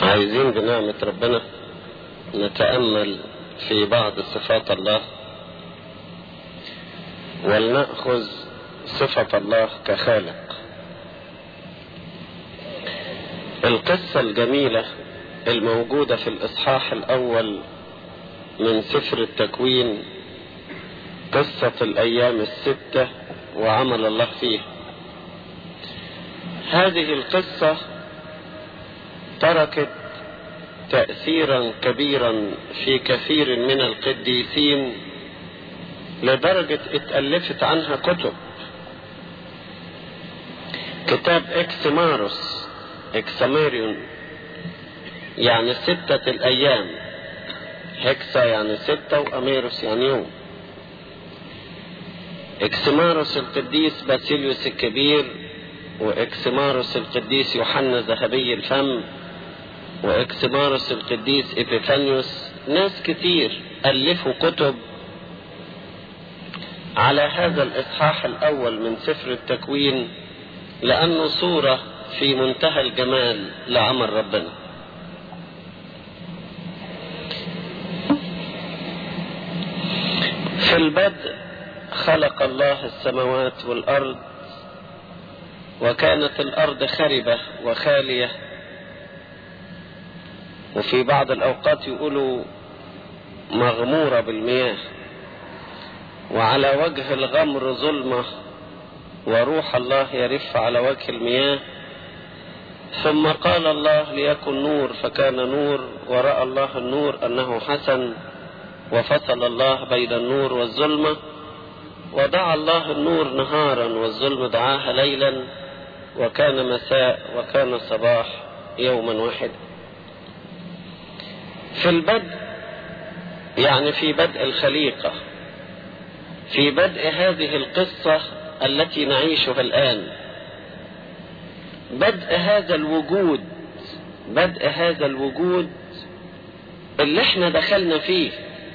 عايزين بنعمة ربنا نتأمل في بعض صفات الله ولنأخذ صفة الله كخالق القصة الجميلة الموجودة في الإصحاح الأول من سفر التكوين قصة الأيام الستة وعمل الله فيها هذه القصة تركت تأثيرا كبيرا في كثير من القديسين لدرجة اتألفت عنها كتب كتاب اكسماروس اكساميريون يعني ستة الأيام هكسا يعني ستة وأميروس يعني يوم اكسماروس القديس باسيليوس الكبير واكسماروس القديس يوحنا ذهبي الفم واكسماروس القديس إبيفانيوس ناس كتير ألفوا كتب على هذا الإصحاح الأول من سفر التكوين لأنه صورة في منتهى الجمال لعمل ربنا في البدء خلق الله السماوات والأرض وكانت الأرض خربة وخالية وفي بعض الأوقات يقولوا مغمورة بالمياه وعلى وجه الغمر ظلمة وروح الله يرف على وجه المياه ثم قال الله ليكن نور فكان نور ورأى الله النور أنه حسن وفصل الله بين النور والظلمة ودعا الله النور نهارا والظلم دعاها ليلا وكان مساء وكان صباح يوما واحدا في البدء يعني في بدء الخليقة في بدء هذه القصة التي نعيشها الآن بدء هذا الوجود بدء هذا الوجود اللي احنا دخلنا فيه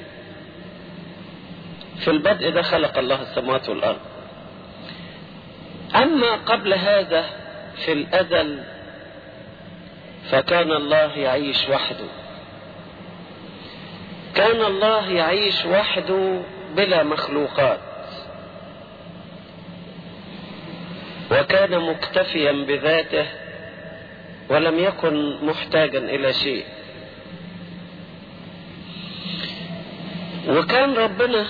في البدء ده خلق الله السماوات والأرض أما قبل هذا في الأزل فكان الله يعيش وحده كان الله يعيش وحده بلا مخلوقات وكان مكتفيا بذاته ولم يكن محتاجا الى شيء وكان ربنا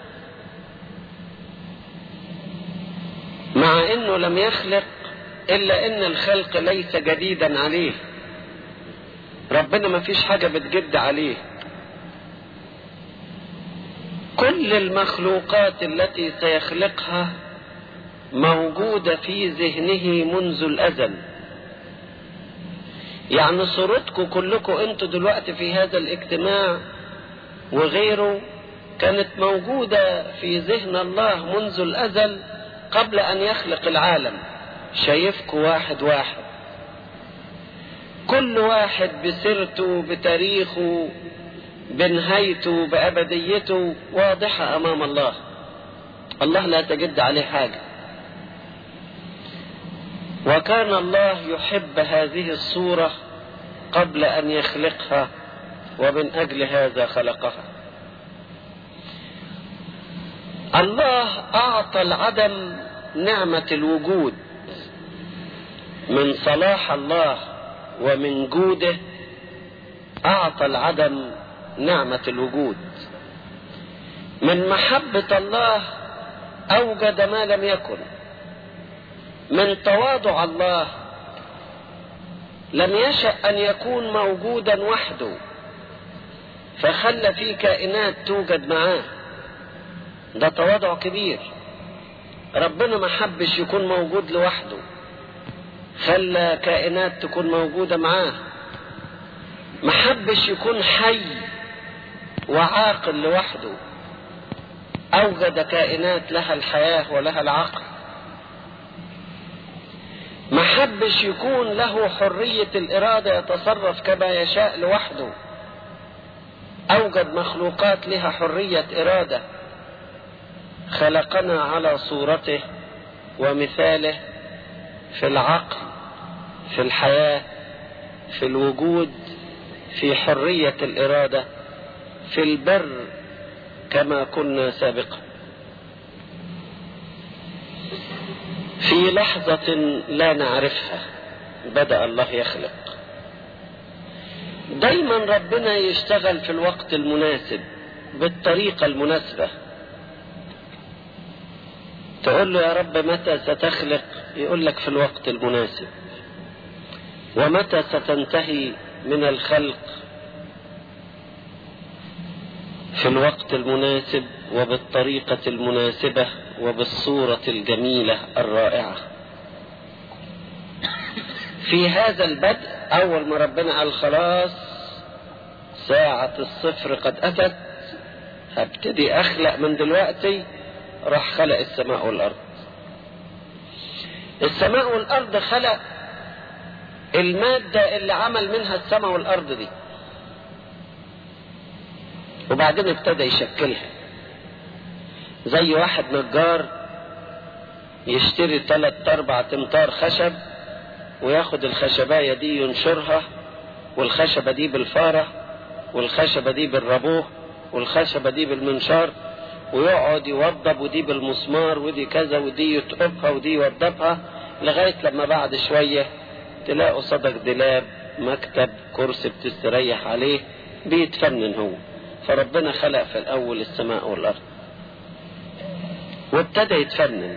مع انه لم يخلق الا ان الخلق ليس جديدا عليه ربنا ما فيش حاجة بتجد عليه كل المخلوقات التي سيخلقها موجودة في ذهنه منذ الأزل يعني صورتكم كلكم انتوا دلوقتي في هذا الاجتماع وغيره كانت موجودة في ذهن الله منذ الأزل قبل أن يخلق العالم شايفكم واحد واحد كل واحد بسيرته بتاريخه بنهايته بأبديته واضحة أمام الله الله لا تجد عليه حاجة وكان الله يحب هذه الصورة قبل أن يخلقها ومن أجل هذا خلقها الله أعطى العدم نعمة الوجود من صلاح الله ومن جوده أعطى العدم نعمة الوجود من محبة الله أوجد ما لم يكن من تواضع الله لم يشأ أن يكون موجودا وحده فخلى في كائنات توجد معاه ده تواضع كبير ربنا ما حبش يكون موجود لوحده خلى كائنات تكون موجودة معاه ما حبش يكون حي وعاقل لوحده أوجد كائنات لها الحياة ولها العقل ما حبش يكون له حرية الإرادة يتصرف كما يشاء لوحده أوجد مخلوقات لها حرية إرادة خلقنا على صورته ومثاله في العقل في الحياة في الوجود في حرية الإرادة في البر كما كنا سابقا في لحظة لا نعرفها بدأ الله يخلق دايما ربنا يشتغل في الوقت المناسب بالطريقة المناسبة تقول له يا رب متى ستخلق يقول لك في الوقت المناسب ومتى ستنتهي من الخلق في الوقت المناسب وبالطريقة المناسبة وبالصورة الجميلة الرائعة في هذا البدء أول ما ربنا قال خلاص ساعة الصفر قد أتت هبتدي أخلق من دلوقتي راح خلق السماء والأرض السماء والأرض خلق المادة اللي عمل منها السماء والأرض دي وبعدين ابتدى يشكلها زي واحد نجار يشتري ثلاث اربع تمتار خشب وياخد الخشباية دي ينشرها والخشبة دي بالفارة والخشبة دي بالربوه والخشبة دي بالمنشار ويقعد يوضب ودي بالمسمار ودي كذا ودي يتقبها ودي يوضبها لغاية لما بعد شوية تلاقوا صدق دولاب مكتب كرسي بتستريح عليه بيتفنن هو فربنا خلق في الأول السماء والأرض وابتدى يتفنن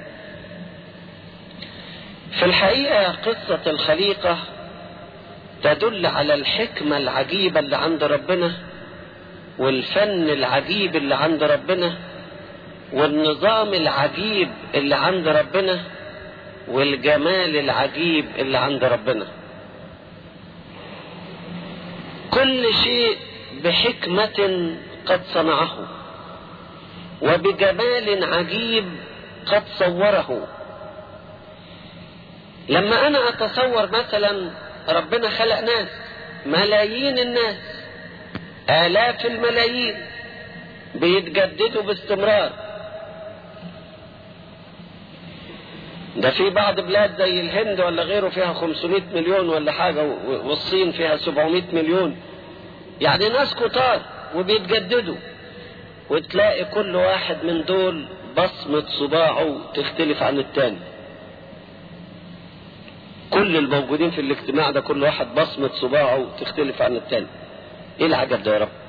في الحقيقة قصة الخليقة تدل على الحكمة العجيبة اللي عند ربنا والفن العجيب اللي عند ربنا والنظام العجيب اللي عند ربنا والجمال العجيب اللي عند ربنا كل شيء بحكمة قد صنعه وبجمال عجيب قد صوره لما انا اتصور مثلا ربنا خلق ناس ملايين الناس الاف الملايين بيتجددوا باستمرار ده في بعض بلاد زي الهند ولا غيره فيها 500 مليون ولا حاجة والصين فيها 700 مليون يعني ناس كتار وبيتجددوا وتلاقي كل واحد من دول بصمة صباعه تختلف عن التاني كل الموجودين في الاجتماع ده كل واحد بصمة صباعه تختلف عن التاني ايه العجب ده يا رب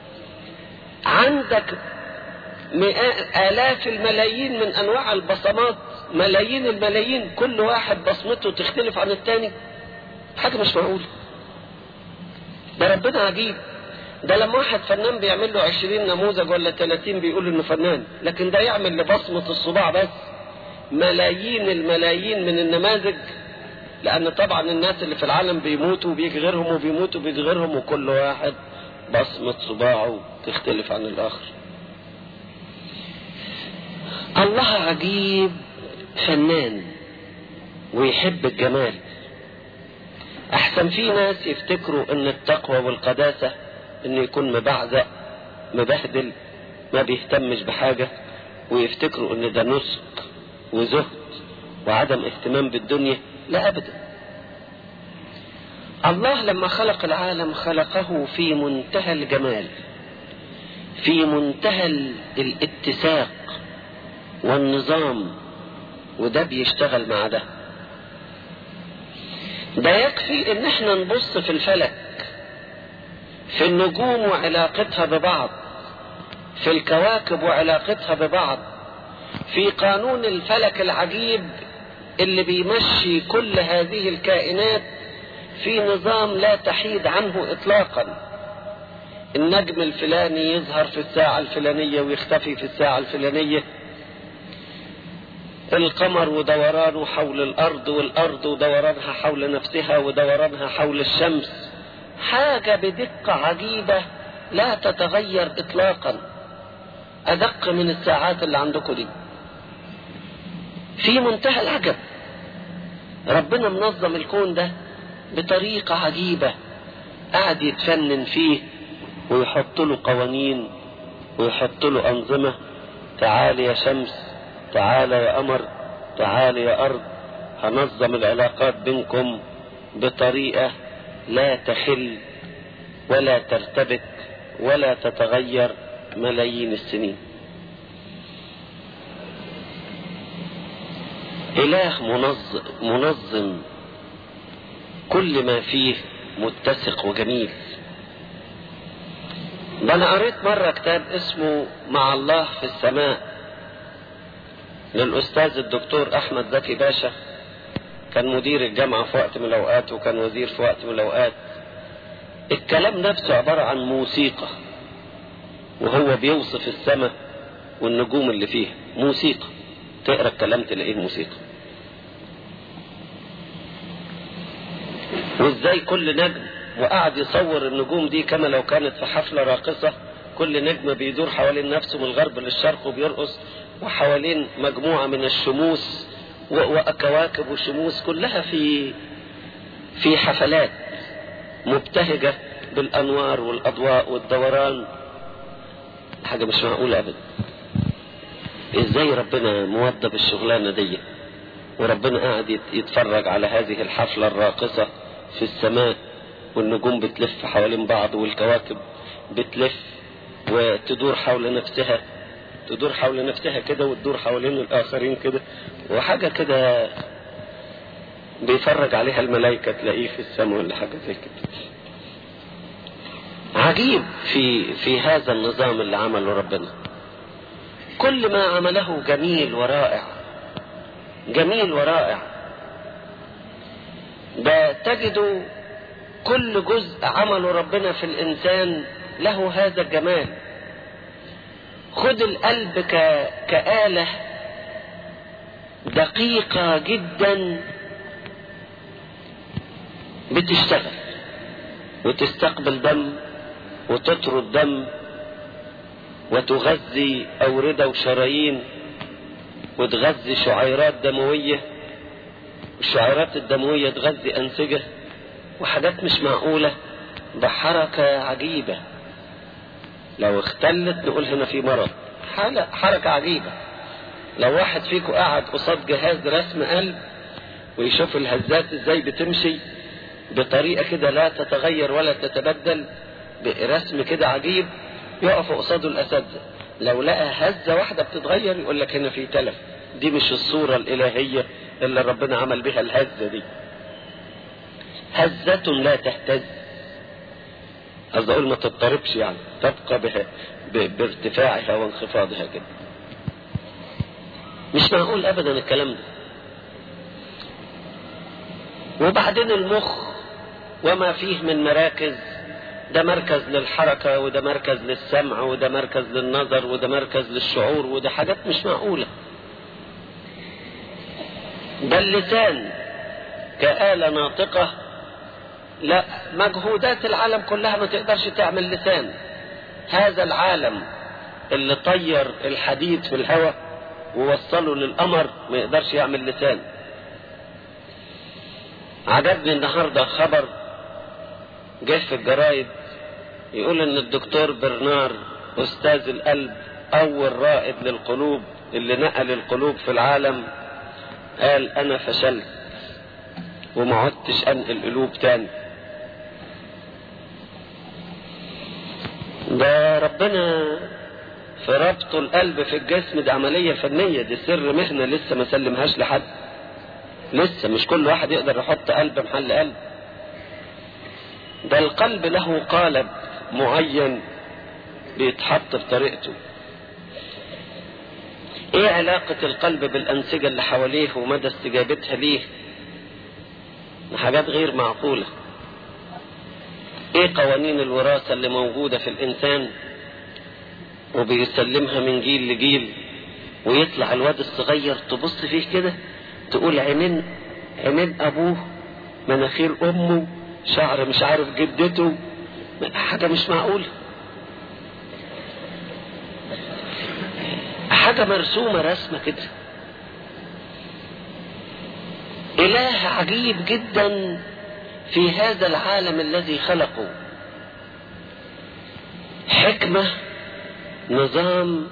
عندك مئات آلاف الملايين من أنواع البصمات ملايين الملايين كل واحد بصمته تختلف عن التاني حاجة مش معقولة ده ربنا عجيب ده لما واحد فنان بيعمل له عشرين نموذج ولا تلاتين بيقول انه فنان لكن ده يعمل لبصمة الصباع بس ملايين الملايين من النماذج لان طبعا الناس اللي في العالم بيموتوا وبيجي غيرهم وبيموتوا وبيجي غيرهم وكل واحد بصمة صباعه تختلف عن الاخر الله عجيب فنان ويحب الجمال احسن في ناس يفتكروا ان التقوى والقداسة انه يكون مبعزق مبهدل ما بيهتمش بحاجة ويفتكروا ان ده نسك وزهد وعدم اهتمام بالدنيا لا ابدا الله لما خلق العالم خلقه في منتهى الجمال في منتهى الاتساق والنظام وده بيشتغل مع ده ده يكفي ان احنا نبص في الفلك في النجوم وعلاقتها ببعض في الكواكب وعلاقتها ببعض في قانون الفلك العجيب اللي بيمشي كل هذه الكائنات في نظام لا تحيد عنه اطلاقا النجم الفلاني يظهر في الساعة الفلانية ويختفي في الساعة الفلانية القمر ودورانه حول الأرض والأرض ودورانها حول نفسها ودورانها حول الشمس حاجة بدقة عجيبة لا تتغير إطلاقا أدق من الساعات اللي عندكم دي في منتهى العجب ربنا منظم الكون ده بطريقة عجيبة قاعد يتفنن فيه ويحط له قوانين ويحط له أنظمة تعال يا شمس تعال يا قمر تعال يا أرض هنظم العلاقات بينكم بطريقة لا تخل ولا ترتبك ولا تتغير ملايين السنين إله منظم, منظم كل ما فيه متسق وجميل ده أنا قريت مرة كتاب اسمه مع الله في السماء للأستاذ الدكتور أحمد زكي باشا كان مدير الجامعة في وقت من الأوقات وكان وزير في وقت من الأوقات الكلام نفسه عبارة عن موسيقى وهو بيوصف السماء والنجوم اللي فيها موسيقى تقرا الكلام تلاقيه موسيقى وازاي كل نجم وقعد يصور النجوم دي كما لو كانت في حفلة راقصة كل نجم بيدور حوالين نفسه من الغرب للشرق وبيرقص وحوالين مجموعة من الشموس وكواكب وشموس كلها في في حفلات مبتهجة بالأنوار والأضواء والدوران حاجة مش معقولة أبدا إزاي ربنا موضب الشغلانة دي وربنا قاعد يتفرج على هذه الحفلة الراقصة في السماء والنجوم بتلف حوالين بعض والكواكب بتلف وتدور حول نفسها تدور حول نفسها كده وتدور حوالين الآخرين كده وحاجة كده بيفرج عليها الملائكة تلاقيه في السماء ولا حاجة زي كده عجيب في في هذا النظام اللي عمله ربنا كل ما عمله جميل ورائع جميل ورائع ده تجد كل جزء عمله ربنا في الإنسان له هذا الجمال خد القلب ك... كآلة دقيقة جدا بتشتغل وتستقبل دم وتطرد دم وتغذي أوردة وشرايين وتغذي شعيرات دموية الشعيرات الدموية تغذي أنسجة وحاجات مش معقولة ده حركة عجيبة لو اختلت نقول هنا في مرض حركة عجيبة لو واحد فيكم قاعد قصاد جهاز رسم قلب ويشوف الهزات ازاي بتمشي بطريقة كده لا تتغير ولا تتبدل برسم كده عجيب يقف قصاده الأساتذة لو لقى هزة واحدة بتتغير يقول لك هنا في تلف دي مش الصورة الإلهية اللي ربنا عمل بها الهزة دي هزة لا تهتز قصدي أقول ما تضطربش يعني تبقى بها ب... بارتفاعها وانخفاضها كده مش معقول أبدا الكلام ده وبعدين المخ وما فيه من مراكز ده مركز للحركة وده مركز للسمع وده مركز للنظر وده مركز للشعور وده حاجات مش معقولة ده اللسان كآلة ناطقة لا مجهودات العالم كلها ما تقدرش تعمل لسان هذا العالم اللي طير الحديد في الهواء ووصله للقمر ما يقدرش يعمل لسان عجبني النهارده خبر جه في الجرايد يقول ان الدكتور برنار استاذ القلب اول رائد للقلوب اللي نقل القلوب في العالم قال انا فشلت وما عدتش انقل قلوب تاني ده ربنا في ربط القلب في الجسم دي عملية فنية دي سر مهنة لسه ما سلمهاش لحد لسه مش كل واحد يقدر يحط قلب محل قلب ده القلب له قالب معين بيتحط بطريقته ايه علاقة القلب بالانسجة اللي حواليه ومدى استجابتها ليه حاجات غير معقولة ايه قوانين الوراثة اللي موجودة في الانسان وبيسلمها من جيل لجيل ويطلع الواد الصغير تبص فيه كده تقول عينين عينين ابوه مناخير امه شعر مش عارف جدته حاجة مش معقولة حاجة مرسومة رسمة كده إله عجيب جدا في هذا العالم الذي خلقه حكمة نظام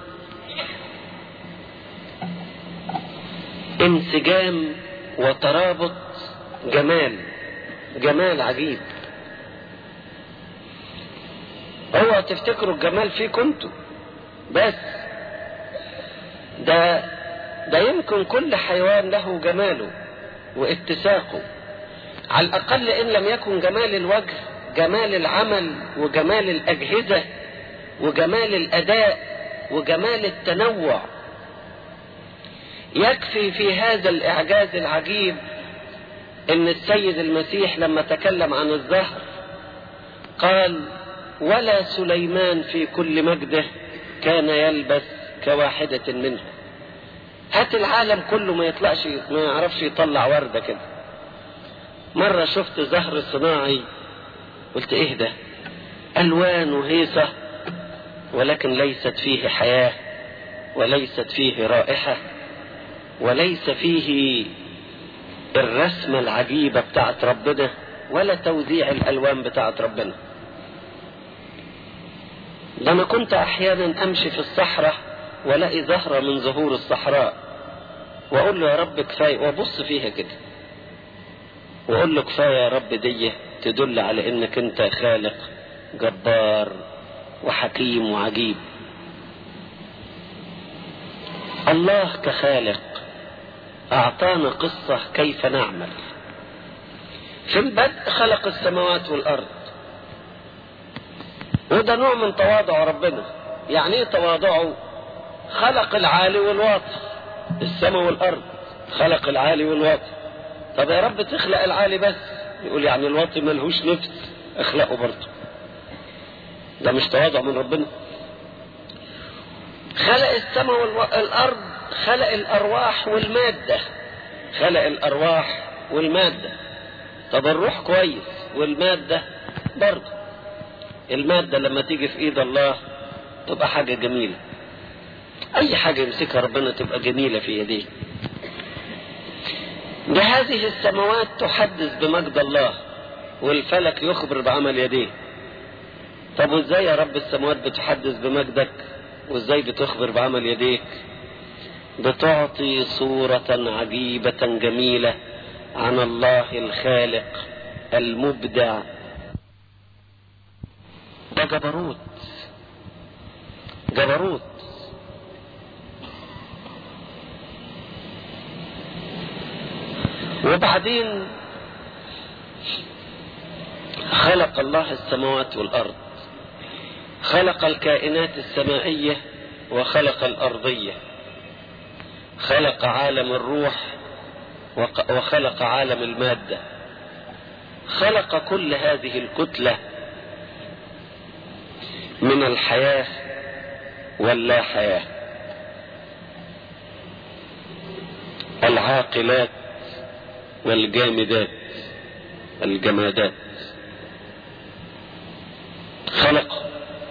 انسجام وترابط جمال جمال عجيب هو تفتكروا الجمال فيكم انتوا بس ده ده يمكن كل حيوان له جماله واتساقه على الأقل إن لم يكن جمال الوجه جمال العمل وجمال الأجهزة وجمال الأداء وجمال التنوع يكفي في هذا الإعجاز العجيب إن السيد المسيح لما تكلم عن الزهر قال ولا سليمان في كل مجده كان يلبس كواحدة منها هات العالم كله ما يطلعش ما يعرفش يطلع وردة كده مرة شفت زهر صناعي قلت ايه ده الوان وهيصة ولكن ليست فيه حياة وليست فيه رائحة وليس فيه الرسمة العجيبة بتاعت ربنا ولا توزيع الالوان بتاعت ربنا ده انا كنت احيانا امشي في الصحراء والاقي زهرة من زهور الصحراء واقول له يا رب كفاية وابص فيها كده واقول له كفاية يا رب دي تدل على انك انت خالق جبار وحكيم وعجيب الله كخالق اعطانا قصة كيف نعمل في البدء خلق السماوات والارض وده نوع من تواضع ربنا يعني ايه تواضعه خلق العالي والواطي السماء والارض خلق العالي والواطي طب يا رب تخلق العالي بس يقول يعني الواطي ملهوش نفس اخلقه برضه ده مش تواضع من ربنا خلق السماء والارض خلق الارواح والماده خلق الارواح والماده طب الروح كويس والماده برضه الماده لما تيجي في ايد الله تبقى حاجه جميله اي حاجه يمسكها ربنا تبقى جميله في يديه بهذه السماوات تحدث بمجد الله والفلك يخبر بعمل يديه طب وازاي يا رب السماوات بتحدث بمجدك وازاي بتخبر بعمل يديك بتعطي صورة عجيبة جميلة عن الله الخالق المبدع ده جبروت جبروت وبعدين خلق الله السماوات والارض خلق الكائنات السمائيه وخلق الارضيه خلق عالم الروح وخلق عالم الماده خلق كل هذه الكتله من الحياه واللا حياه العاقلات والجامدات الجمادات خلق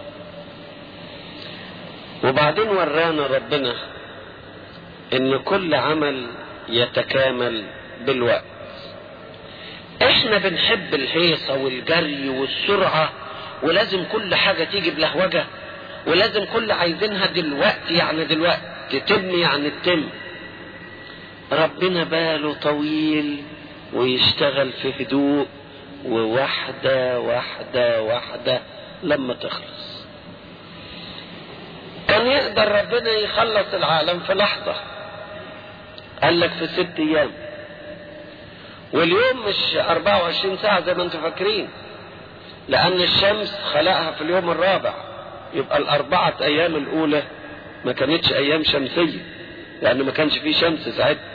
وبعدين ورانا ربنا ان كل عمل يتكامل بالوقت احنا بنحب الهيصة والجري والسرعة ولازم كل حاجة تيجي بلهوجة ولازم كل عايزينها دلوقتي يعني دلوقتي تتم يعني تتم ربنا باله طويل ويشتغل في هدوء وواحدة واحدة واحدة لما تخلص كان يقدر ربنا يخلص العالم في لحظة قال لك في ست ايام واليوم مش 24 ساعة زي ما انتم فاكرين لأن الشمس خلقها في اليوم الرابع يبقى الأربعة أيام الأولى ما كانتش أيام شمسية لأن ما كانش فيه شمس ساعتها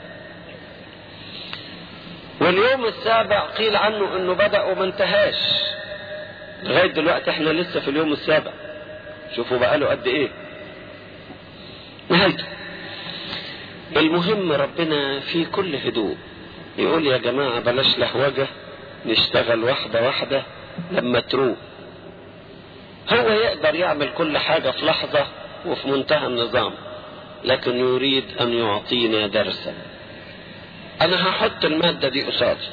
واليوم السابع قيل عنه انه بدأ وما انتهاش لغاية دلوقتي احنا لسه في اليوم السابع شوفوا بقاله قد ايه نهايته المهم ربنا في كل هدوء يقول يا جماعة بلاش لهوجة نشتغل واحدة واحدة لما تروق هو يقدر يعمل كل حاجة في لحظة وفي منتهى النظام لكن يريد أن يعطينا درسا أنا هحط المادة دي قصادي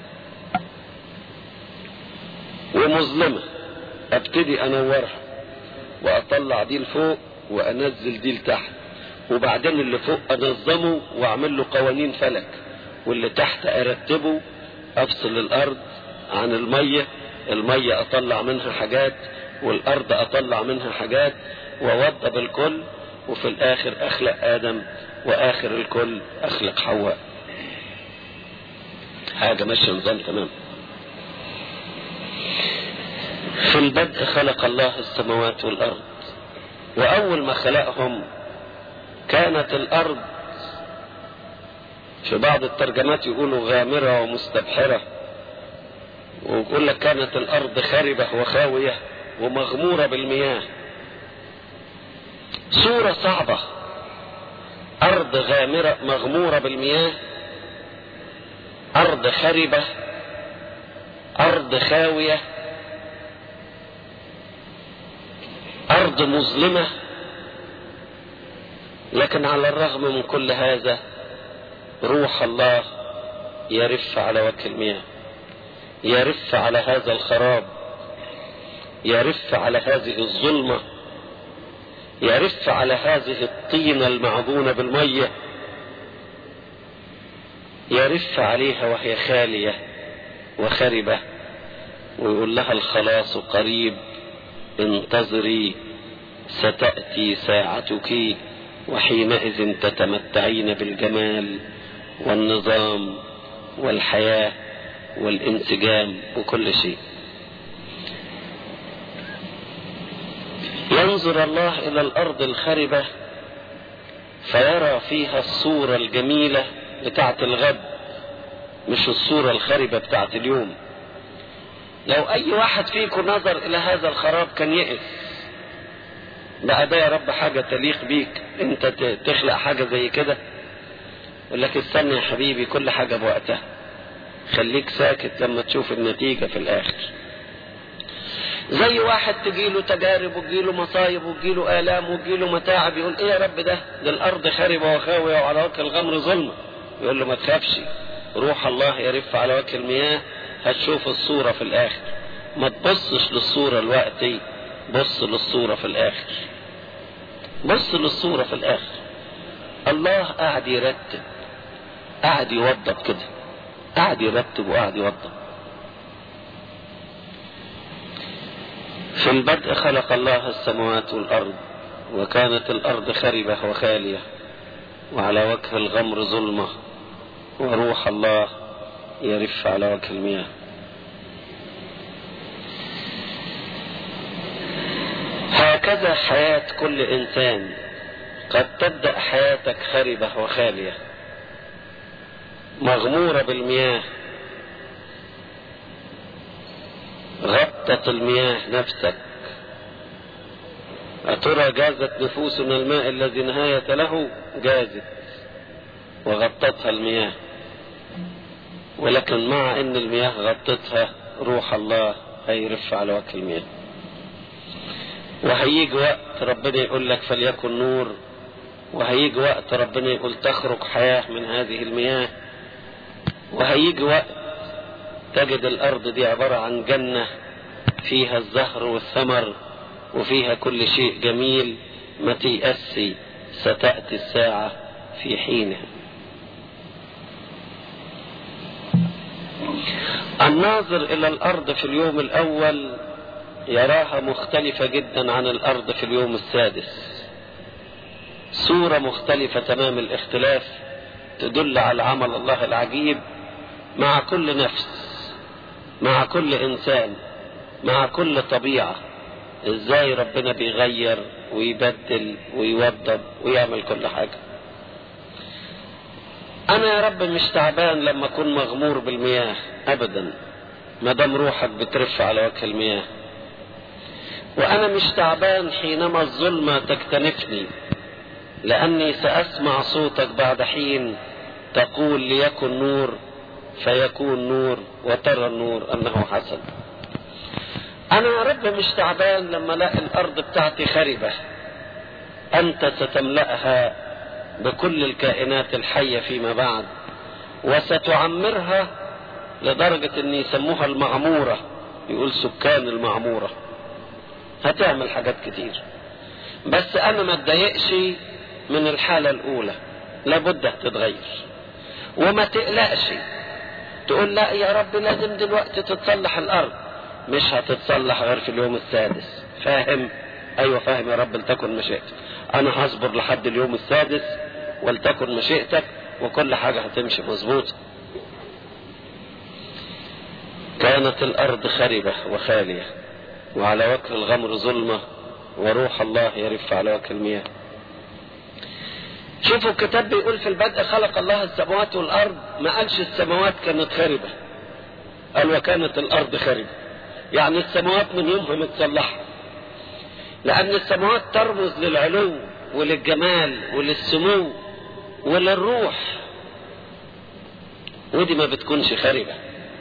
ومظلمة أبتدي أنورها وأطلع دي لفوق وأنزل دي لتحت وبعدين اللي فوق أنظمه وأعمل له قوانين فلك واللي تحت أرتبه أفصل الأرض عن المية المية أطلع منها حاجات والأرض أطلع منها حاجات ووضب الكل وفي الآخر أخلق آدم وآخر الكل أخلق حواء حاجة ماشية نظام تمام في البدء خلق الله السماوات والأرض وأول ما خلقهم كانت الأرض في بعض الترجمات يقولوا غامرة ومستبحرة ويقول لك كانت الأرض خاربة وخاوية ومغمورة بالمياه صورة صعبة أرض غامرة مغمورة بالمياه أرض خربة أرض خاوية أرض مظلمة لكن على الرغم من كل هذا روح الله يرف على وجه المياه يرف على هذا الخراب يرف على هذه الظلمة يرف على هذه الطينة المعضونة بالمية يرف عليها وهي خالية وخربة ويقول لها الخلاص قريب انتظري ستأتي ساعتك وحينئذ تتمتعين بالجمال والنظام والحياة والانسجام وكل شيء ينظر الله إلى الأرض الخربة فيرى فيها الصورة الجميلة بتاعت الغد مش الصورة الخربة بتاعت اليوم لو أي واحد فيكم نظر إلى هذا الخراب كان يئس بقى ده يا رب حاجة تليق بيك انت تخلق حاجة زي كده يقول لك استنى يا حبيبي كل حاجة بوقتها خليك ساكت لما تشوف النتيجة في الآخر زي واحد تجيله تجارب وتجيله مصايب وتجيله آلام وتجيله متاعب يقول ايه يا رب ده ده الأرض خاربة وخاوية وعلى وجه الغمر ظلمة يقول له ما تخافش روح الله يرف على وجه المياه هتشوف الصورة في الآخر ما تبصش للصورة الوقتي بص للصورة في الآخر بص للصورة في الآخر الله قاعد يرتب قاعد يوضب كده قاعد يرتب وقاعد يوضب في البدء خلق الله السماوات والأرض وكانت الأرض خربة وخالية وعلى وجه الغمر ظلمة وروح الله يرف على وجه المياه هكذا حياة كل إنسان قد تبدأ حياتك خربة وخالية مغمورة بالمياه غطت المياه نفسك أترى جازت نفوسنا الماء الذي نهاية له جازت وغطتها المياه ولكن مع ان المياه غطتها روح الله هيرف على وجه المياه وهيجي وقت ربنا يقول لك فليكن نور وهيجي وقت ربنا يقول تخرج حياة من هذه المياه وهيجي وقت تجد الأرض دي عبارة عن جنة فيها الزهر والثمر وفيها كل شيء جميل ما تيأسي ستأتي الساعة في حينها الناظر إلى الأرض في اليوم الأول يراها مختلفة جدا عن الأرض في اليوم السادس صورة مختلفة تمام الاختلاف تدل على عمل الله العجيب مع كل نفس مع كل إنسان مع كل طبيعة ازاي ربنا بيغير ويبدل ويوضب ويعمل كل حاجة انا يا رب مش تعبان لما اكون مغمور بالمياه ابدا ما دام روحك بترف على وجه المياه وانا مش تعبان حينما الظلمة تكتنفني لاني ساسمع صوتك بعد حين تقول ليكن نور فيكون نور وترى النور انه حسن انا يا رب مش تعبان لما الاقي الارض بتاعتي خربة انت ستملأها بكل الكائنات الحية فيما بعد وستعمرها لدرجة ان يسموها المعمورة يقول سكان المعمورة هتعمل حاجات كتير بس انا ما اتضايقش من الحالة الاولى لابد هتتغير وما تقلقش تقول لا يا رب لازم دلوقتي تتصلح الارض مش هتتصلح غير في اليوم السادس فاهم ايوه فاهم يا رب لتكن مشيئتك انا هصبر لحد اليوم السادس ولتكن مشيئتك وكل حاجة هتمشي مظبوط كانت الارض خربة وخالية وعلى وجه الغمر ظلمة وروح الله يرف على وجه المياه شوفوا الكتاب بيقول في البدء خلق الله السماوات والارض ما قالش السماوات كانت خربة قال وكانت الارض خربة يعني السماوات من يومها متصلحة لان السماوات ترمز للعلو وللجمال وللسمو وللروح ودي ما بتكونش خربة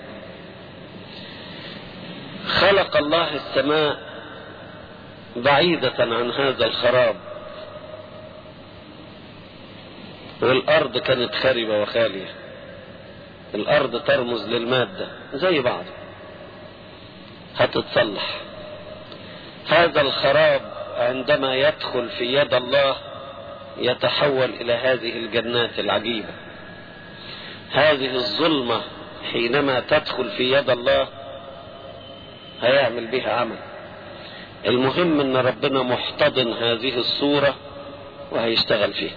خلق الله السماء بعيدة عن هذا الخراب والأرض كانت خربة وخالية الأرض ترمز للمادة زي بعض هتتصلح هذا الخراب عندما يدخل في يد الله يتحول إلى هذه الجنات العجيبة هذه الظلمة حينما تدخل في يد الله هيعمل بها عمل المهم ان ربنا محتضن هذه الصورة وهيشتغل فيها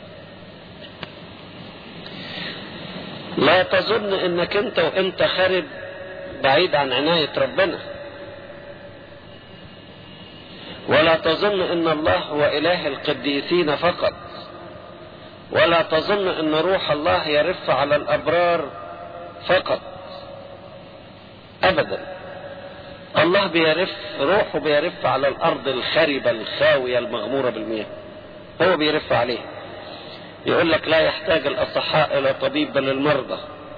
لا تظن انك انت وانت خارب بعيد عن عناية ربنا ولا تظن ان الله هو اله القديسين فقط ولا تظن ان روح الله يرف على الابرار فقط ابدا الله بيرف روحه بيرف على الارض الخربة الخاوية المغمورة بالمياه هو بيرف عليه يقول لك لا يحتاج الاصحاء الى طبيب بل المرضى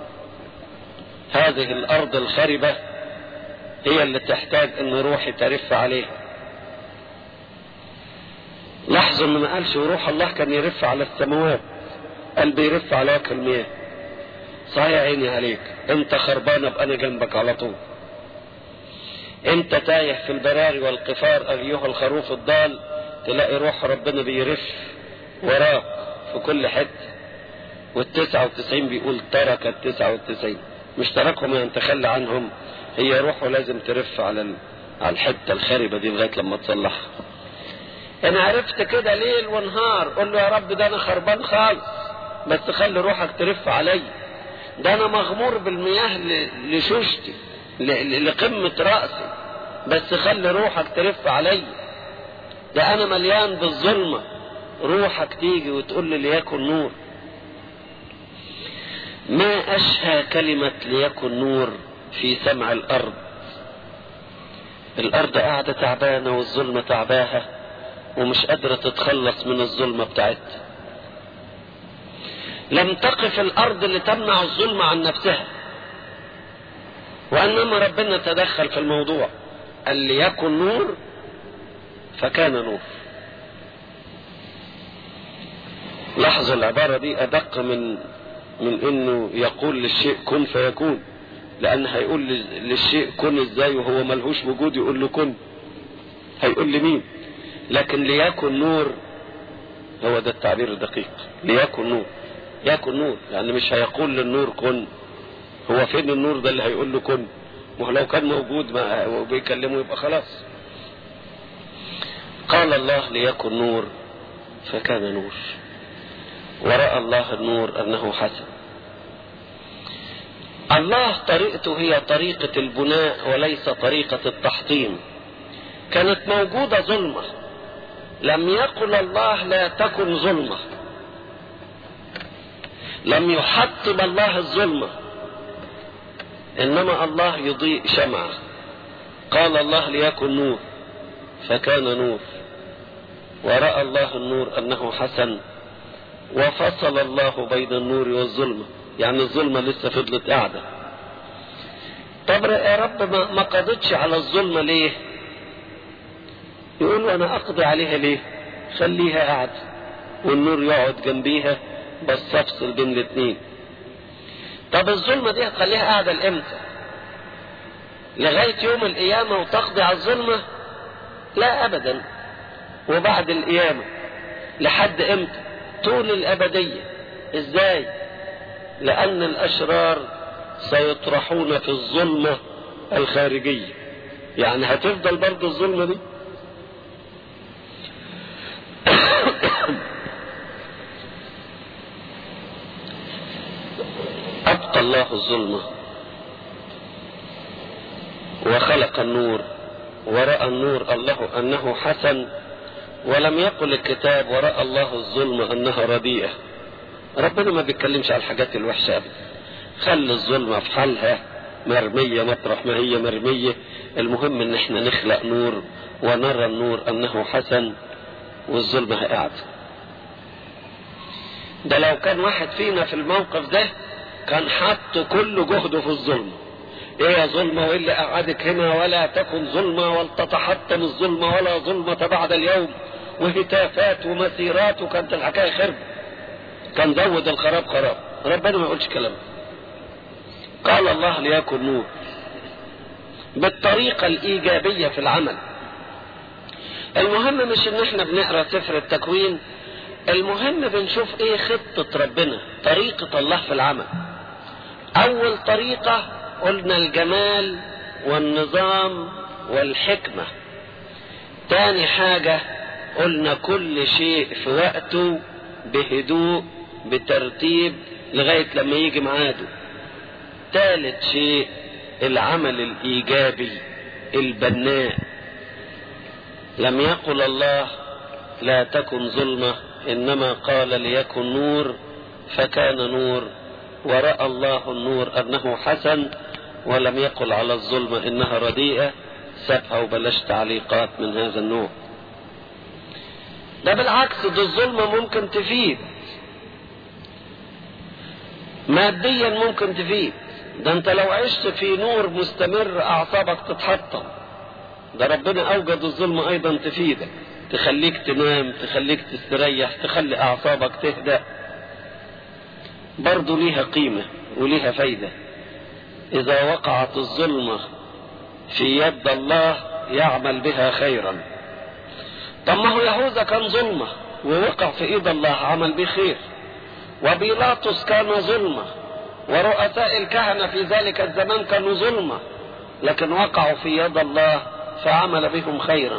هذه الارض الخربة هي اللي تحتاج ان روحي ترف عليها لاحظوا ان ما قالش روح الله كان يرف على السماوات قال بيرف على وجه المياه صحيح عيني عليك انت خربان ابقى انا جنبك على طول انت تايه في البراري والقفار ايها الخروف الضال تلاقي روح ربنا بيرف وراك في كل حته والتسعة وتسعين بيقول ترك التسعة وتسعين مش تركهم يعني تخلى عنهم هي روحه لازم ترف على على الحتة الخربة دي لغاية لما تصلحها انا عرفت كده ليل ونهار قول له يا رب ده انا خربان خالص بس خلي روحك ترف علي ده انا مغمور بالمياه لشوشتي لقمة رأسي بس خلي روحك ترف علي ده انا مليان بالظلمة روحك تيجي وتقول لي ليكن نور ما اشهى كلمة ليكن نور في سمع الارض الارض قاعدة تعبانة والظلمة تعباها ومش قادرة تتخلص من الظلمة بتاعتها لم تقف الارض لتمنع الظلمة عن نفسها وانما ربنا تدخل في الموضوع قال ليكن نور فكان نور لاحظوا العبارة دي ادق من من انه يقول للشيء كن فيكون لان هيقول للشيء كن ازاي وهو ملهوش وجود يقول له كن هيقول لمين لكن ليكن نور هو ده التعبير الدقيق ليكن نور يكن نور يعني مش هيقول للنور كن هو فين النور ده اللي هيقول له كن ولو كان موجود ما وبيكلمه يبقى خلاص قال الله ليكن نور فكان نور ورأى الله النور أنه حسن الله طريقته هي طريقة البناء وليس طريقة التحطيم كانت موجودة ظلمة لم يقل الله لا تكن ظلمة لم يحطم الله الظلمة إنما الله يضيء شمعة قال الله ليكن نور فكان نور ورأى الله النور أنه حسن وفصل الله بين النور والظلمة يعني الظلمة لسه فضلت قاعدة طب يا رب ما قضتش على الظلمة ليه يقول انا اقضي عليها ليه خليها قاعدة والنور يقعد جنبيها بس افصل بين الاثنين طب الظلمة دي هتخليها قاعدة لامتى لغاية يوم القيامة وتقضي على الظلمة لا ابدا وبعد القيامة لحد امتى طول الابدية ازاي لان الاشرار سيطرحون في الظلمة الخارجية يعني هتفضل برضه الظلمة دي الله الظلمة وخلق النور ورأى النور الله أنه حسن ولم يقل الكتاب ورأى الله الظلم أنها رديئة ربنا ما بيتكلمش على الحاجات الوحشة أبدا خلي الظلمة في حالها مرمية مطرح ما هي مرمية المهم ان احنا نخلق نور ونرى النور انه حسن والظلمة قاعدة ده لو كان واحد فينا في الموقف ده كان حط كل جهده في الظلمة ايه يا ظلمة وايه اللي قعدك هنا ولا تكن ظلمة ولتتحطم الظلمة ولا ظلمة بعد اليوم وهتافات ومسيرات وكانت الحكاية خرب كان زود الخراب خراب ربنا ما يقولش كلام قال الله ليكن نور بالطريقة الإيجابية في العمل المهم مش ان احنا بنقرا سفر التكوين المهم بنشوف ايه خطة ربنا طريقة الله في العمل اول طريقة قلنا الجمال والنظام والحكمة تاني حاجة قلنا كل شيء في وقته بهدوء بترتيب لغاية لما يجي ميعاده ثالث شيء العمل الإيجابي البناء لم يقل الله لا تكن ظلمة إنما قال ليكن نور فكان نور ورأى الله النور أنه حسن ولم يقل على الظلمة إنها رديئة سابها وبلاش تعليقات من هذا النوع ده بالعكس ده الظلمة ممكن تفيد ماديا ممكن تفيد ده انت لو عشت في نور مستمر اعصابك تتحطم ده ربنا اوجد الظلمة ايضا تفيدك تخليك تنام تخليك تستريح تخلي اعصابك تهدأ برضه ليها قيمة وليها فايدة اذا وقعت الظلمة في يد الله يعمل بها خيرا طب ما هو يهوذا كان ظلمة ووقع في ايد الله عمل به خير وبيلاطس كان ظلمة ورؤساء الكهنة في ذلك الزمان كانوا ظلمة لكن وقعوا في يد الله فعمل بهم خيرا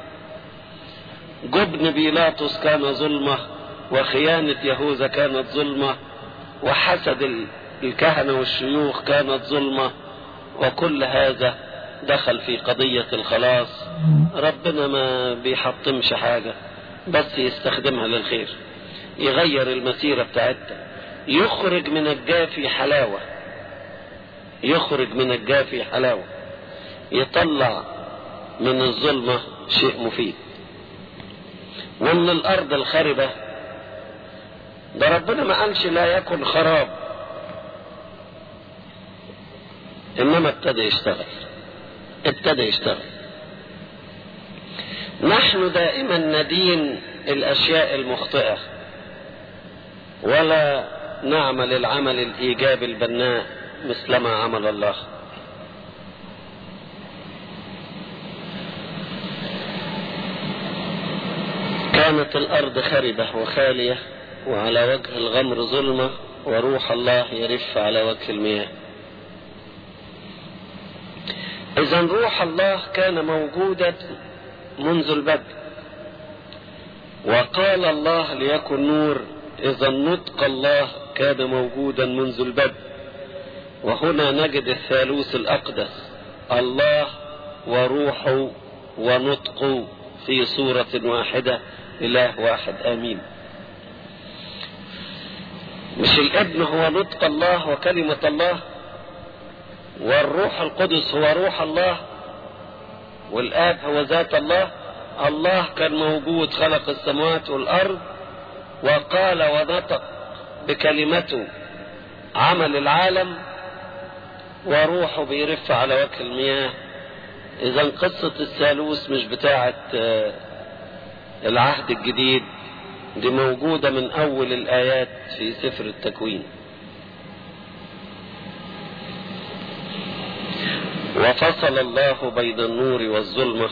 جبن بيلاطس كان ظلمة وخيانة يهوذا كانت ظلمة وحسد الكهنة والشيوخ كانت ظلمة وكل هذا دخل في قضية الخلاص ربنا ما بيحطمش حاجة بس يستخدمها للخير يغير المسيرة بتاعتها يخرج من الجافي حلاوة يخرج من الجافي حلاوة يطلع من الظلمة شيء مفيد ومن الأرض الخربة ده ربنا ما قالش لا يكن خراب إنما ابتدى يشتغل ابتدى يشتغل نحن دائما ندين الأشياء المخطئة ولا نعمل العمل الإيجابي البناء مثلما عمل الله كانت الأرض خربة وخالية وعلى وجه الغمر ظلمة وروح الله يرف على وجه المياه إذا روح الله كان موجودا منذ البدء وقال الله ليكن نور إذا نطق الله كان موجودا منذ البدء وهنا نجد الثالوث الأقدس الله وروحه ونطقه في صورة واحدة إله واحد آمين مش الابن هو نطق الله وكلمة الله والروح القدس هو روح الله والآب هو ذات الله الله كان موجود خلق السماوات والأرض وقال ونطق بكلمته عمل العالم وروحه بيرف على وجه المياه اذا قصة الثالوث مش بتاعة العهد الجديد دي موجودة من اول الايات في سفر التكوين وفصل الله بين النور والظلمة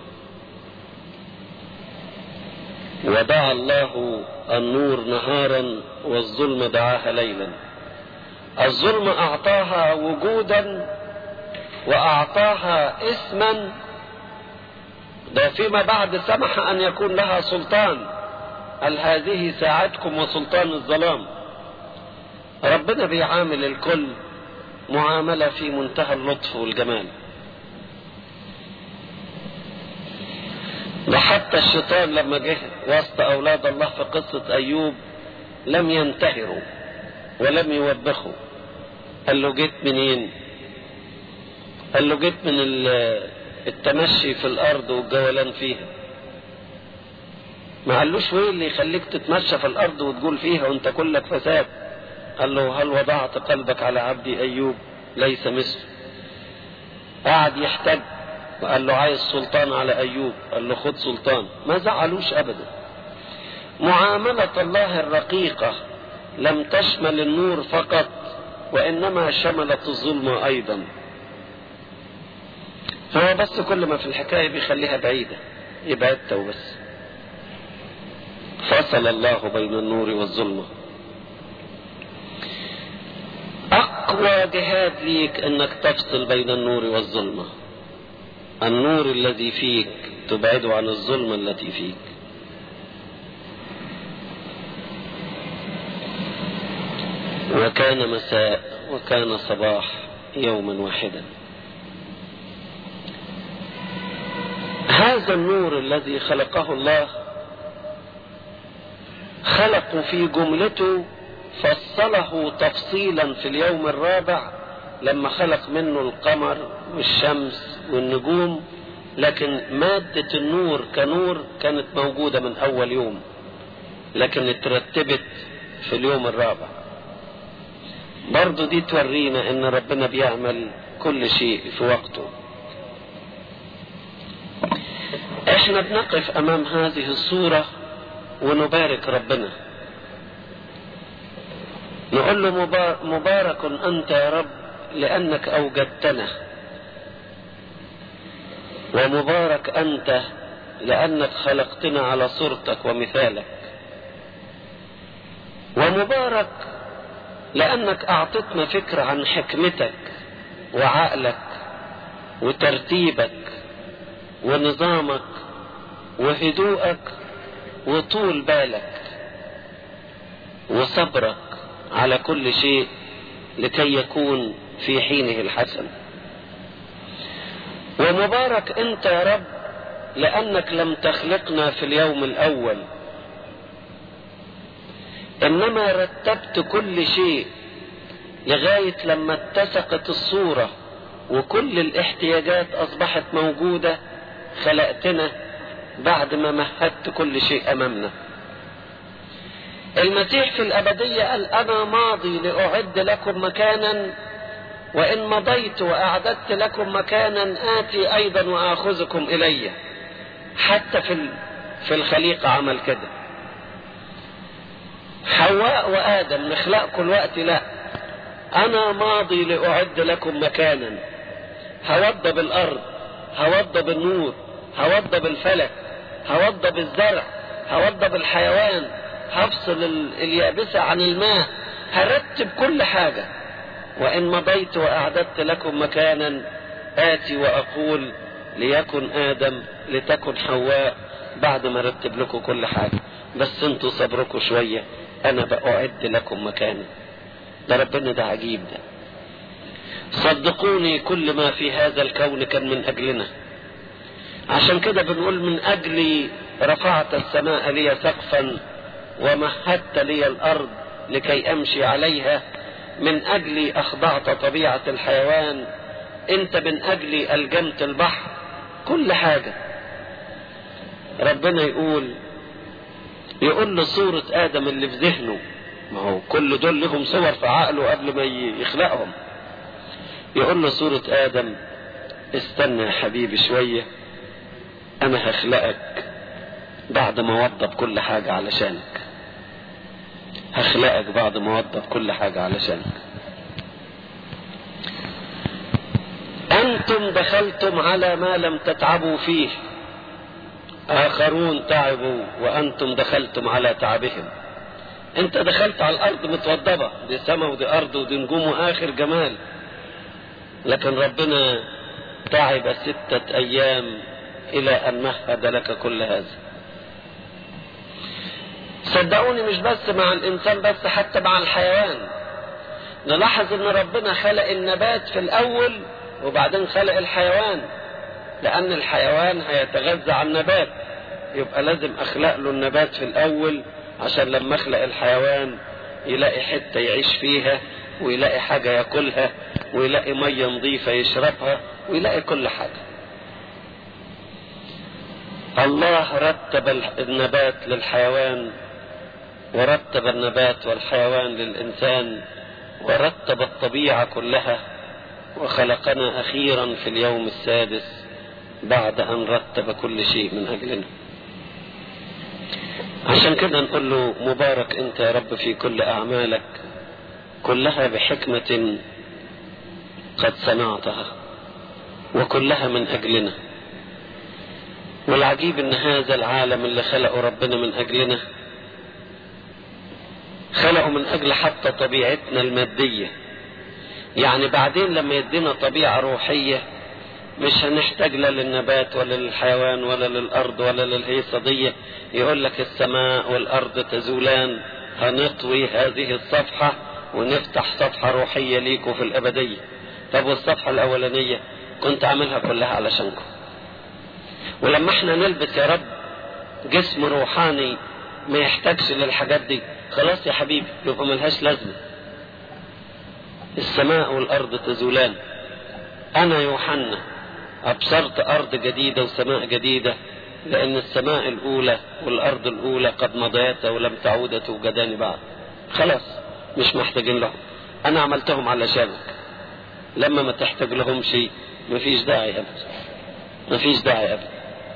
ودعا الله النور نهارا والظلم دعاها ليلا الظلم اعطاها وجودا واعطاها اسما ده فيما بعد سمح ان يكون لها سلطان قال هذه ساعتكم وسلطان الظلام ربنا بيعامل الكل معاملة في منتهى اللطف والجمال ده حتى الشيطان لما جه وسط أولاد الله في قصة أيوب لم ينتهروا ولم يوبخوا قال له جيت منين قال له جيت من التمشي في الأرض والجولان فيها ما قالوش وين اللي يخليك تتمشى في الأرض وتقول فيها وانت كلك فساد قال له هل وضعت قلبك على عبدي أيوب ليس مثله قعد يحتج وقال له عايز سلطان على أيوب قال له خد سلطان ما زعلوش أبدا معاملة الله الرقيقة لم تشمل النور فقط وإنما شملت الظلم أيضا فهو بس كل ما في الحكاية بيخليها بعيدة يبعدها وبس فصل الله بين النور والظلمة أقوى جهاد ليك أنك تفصل بين النور والظلمة النور الذي فيك تبعده عن الظلمة التي فيك وكان مساء وكان صباح يوما واحدا هذا النور الذي خلقه الله خلق في جملته فصله تفصيلا في اليوم الرابع لما خلق منه القمر والشمس والنجوم لكن مادة النور كنور كانت موجودة من أول يوم لكن اترتبت في اليوم الرابع برضو دي تورينا ان ربنا بيعمل كل شيء في وقته احنا بنقف امام هذه الصورة ونبارك ربنا نقول له مبارك انت يا رب لانك اوجدتنا ومبارك انت لانك خلقتنا على صورتك ومثالك ومبارك لانك اعطتنا فكرة عن حكمتك وعقلك وترتيبك ونظامك وهدوءك وطول بالك وصبرك على كل شيء لكي يكون في حينه الحسن ومبارك انت يا رب لانك لم تخلقنا في اليوم الاول انما رتبت كل شيء لغايه لما اتسقت الصوره وكل الاحتياجات اصبحت موجوده خلقتنا بعد ما مهدت كل شيء امامنا المسيح في الابديه قال انا ماضي لاعد لكم مكانا وان مضيت واعددت لكم مكانا اتي ايضا واخذكم الي حتى في في الخليقه عمل كده حواء وادم نخلقكم الوقت لا انا ماضي لاعد لكم مكانا هوضب الارض هوضب النور هوضب الفلك هوضب الزرع هوضب الحيوان هفصل اليابسة عن الماء هرتب كل حاجة وإن مضيت وأعددت لكم مكانا آتي وأقول ليكن آدم لتكن حواء بعد ما رتب لكم كل حاجة بس انتوا صبركم شوية أنا بأعد لكم مكانا ده ربنا ده عجيب ده صدقوني كل ما في هذا الكون كان من أجلنا عشان كده بنقول من أجلي رفعت السماء لي سقفا ومهدت لي الأرض لكي أمشي عليها من أجلي أخضعت طبيعة الحيوان أنت من أجلي ألجمت البحر كل حاجة ربنا يقول يقول له صورة آدم اللي في ذهنه ما هو كل دول لهم صور في عقله قبل ما يخلقهم يقول له صورة آدم استنى يا حبيبي شوية أنا هخلقك بعد ما وضب كل حاجة علشانك هخلقك بعد ما وضب كل حاجة علشانك أنتم دخلتم على ما لم تتعبوا فيه آخرون تعبوا وأنتم دخلتم على تعبهم أنت دخلت على الأرض متوضبة دي سماء ودي أرض ودي نجوم وآخر جمال لكن ربنا تعب ستة أيام إلى أن مهد لك كل هذا صدقوني مش بس مع الإنسان بس حتى مع الحيوان نلاحظ ان ربنا خلق النبات في الاول وبعدين خلق الحيوان لان الحيوان هيتغذى على النبات يبقى لازم اخلق له النبات في الاول عشان لما اخلق الحيوان يلاقي حتة يعيش فيها ويلاقي حاجة ياكلها ويلاقي مية نظيفة يشربها ويلاقي كل حاجة الله رتب النبات للحيوان ورتب النبات والحيوان للإنسان ورتب الطبيعة كلها وخلقنا أخيرا في اليوم السادس بعد أن رتب كل شيء من أجلنا عشان كده نقول له مبارك أنت يا رب في كل أعمالك كلها بحكمة قد صنعتها وكلها من أجلنا والعجيب ان هذا العالم اللي خلقه ربنا من اجلنا خلقه من اجل حتى طبيعتنا المادية يعني بعدين لما يدينا طبيعة روحية مش هنحتاج لا للنبات ولا للحيوان ولا للارض ولا للهيصة دي يقول لك السماء والارض تزولان هنطوي هذه الصفحة ونفتح صفحة روحية ليكوا في الابدية طب والصفحة الاولانية كنت عاملها كلها علشانكم ولما احنا نلبس يا رب جسم روحاني ما يحتاجش للحاجات دي خلاص يا حبيبي يبقى ملهاش لازمة السماء والأرض تزولان أنا يوحنا أبصرت أرض جديدة وسماء جديدة لأن السماء الأولى والأرض الأولى قد مضيتا ولم تعود توجدان بعد خلاص مش محتاجين لهم أنا عملتهم علشانك لما ما تحتاج لهم شيء مفيش داعي أبدا مفيش داعي أبدا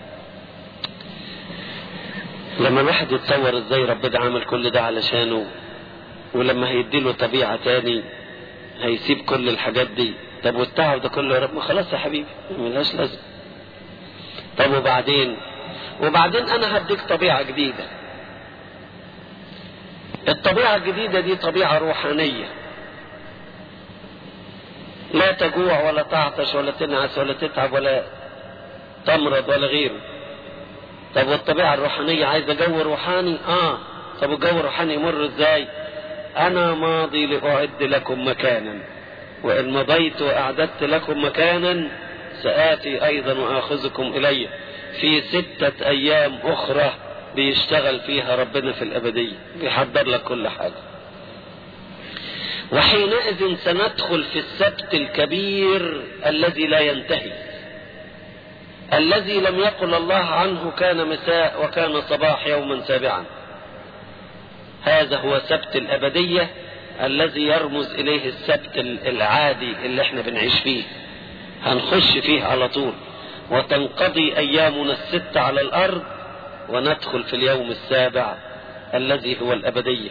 لما الواحد يتصور ازاي ربنا عمل كل ده علشانه ولما هيديله طبيعة تاني هيسيب كل الحاجات دي طب والتعب ده كله يا رب ما خلاص يا حبيبي ملهاش لازمة طب وبعدين وبعدين انا هديك طبيعة جديدة الطبيعة الجديدة دي طبيعة روحانية لا تجوع ولا تعطش ولا تنعس ولا تتعب ولا تمرض ولا غيره طب والطبيعة الروحانية عايزة جو روحاني اه طب الجو الروحاني يمر ازاي انا ماضي لاعد لكم مكانا وان مضيت واعددت لكم مكانا سآتي ايضا واخذكم الي في ستة ايام اخرى بيشتغل فيها ربنا في الابدية بيحضر لك كل حاجة وحينئذ سندخل في السبت الكبير الذي لا ينتهي الذي لم يقل الله عنه كان مساء وكان صباح يوما سابعا هذا هو سبت الأبدية الذي يرمز إليه السبت العادي اللي احنا بنعيش فيه هنخش فيه على طول وتنقضي أيامنا الست على الأرض وندخل في اليوم السابع الذي هو الأبدية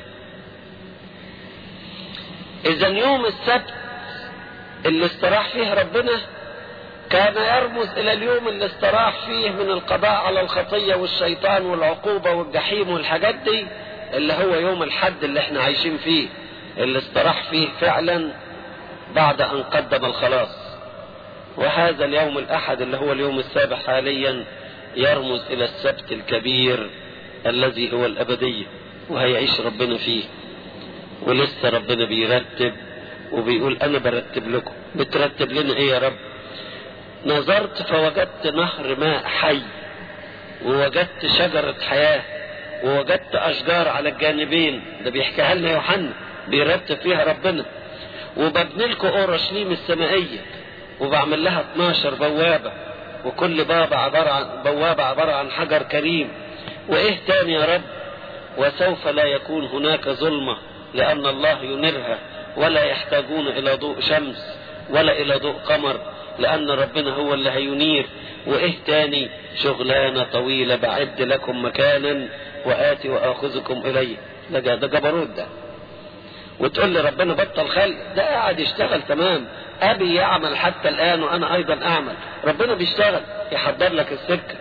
إذا يوم السبت اللي استراح فيه ربنا كان يرمز الى اليوم اللي استراح فيه من القضاء على الخطية والشيطان والعقوبة والجحيم والحاجات دي اللي هو يوم الحد اللي احنا عايشين فيه اللي استراح فيه فعلا بعد ان قدم الخلاص وهذا اليوم الاحد اللي هو اليوم السابع حاليا يرمز الى السبت الكبير الذي هو الابدية وهيعيش ربنا فيه ولسه ربنا بيرتب وبيقول انا برتب لكم بترتب لنا ايه يا رب نظرت فوجدت نهر ماء حي ووجدت شجرة حياة ووجدت أشجار على الجانبين ده بيحكيها لنا يوحنا بيرتب فيها ربنا وببني لكم أورشليم السمائية وبعمل لها 12 بوابة وكل باب عبارة عن بوابة عبارة عن حجر كريم وإيه تاني يا رب وسوف لا يكون هناك ظلمة لأن الله ينيرها ولا يحتاجون إلى ضوء شمس ولا إلى ضوء قمر لأن ربنا هو اللي هينير وإيه تاني شغلانة طويلة بعد لكم مكانا وآتي وآخذكم إليه ده ده جبروت ده وتقول لي ربنا بطل خلق ده قاعد يشتغل تمام أبي يعمل حتى الآن وأنا أيضا أعمل ربنا بيشتغل يحضر لك السكة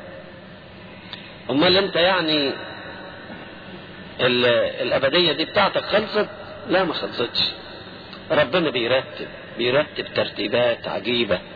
أمال أنت يعني الأبدية دي بتاعتك خلصت لا ما خلصتش ربنا بيرتب بيرتب ترتيبات عجيبة